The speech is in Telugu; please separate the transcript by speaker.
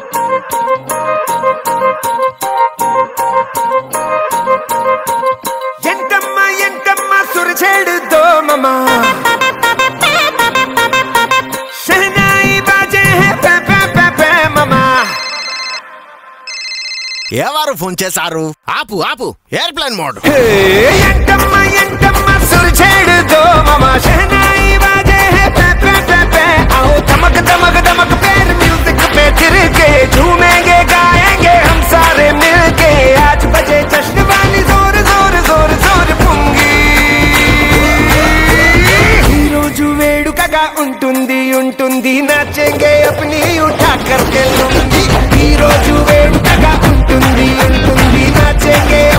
Speaker 1: ఎంటమ్మ ఎంటమ్మ సురచేడు దోమమా शहनाई बाजे है पे पे पे पे ममा
Speaker 2: ఎవరు ఫోన్ చేశారు ఆపు ఆపు ఎయిర్ప్లేన్ మోడ్
Speaker 1: हे ఎంటమ్మ ఎంటమ్మ సురచేడు దోమమా शहनाई बाजे है पे पे पे पे आओ धमक धमक धमक पैर म्यूजिक पे तिरके झूमेंगे गाएंगे हम सारे मिलके आज बजे जश्न वाली जोर जोर जोर जोर पुंगी ఈ రోజు వేడుకగా ఉంటుంది ఉంటుంది నచ్చేంగే అప్ని ఉఠా కర్కెళ్ళుంది ఈ రోజు వేడుకగా ఉంటుంది ఉంటుంది నచ్చేంగే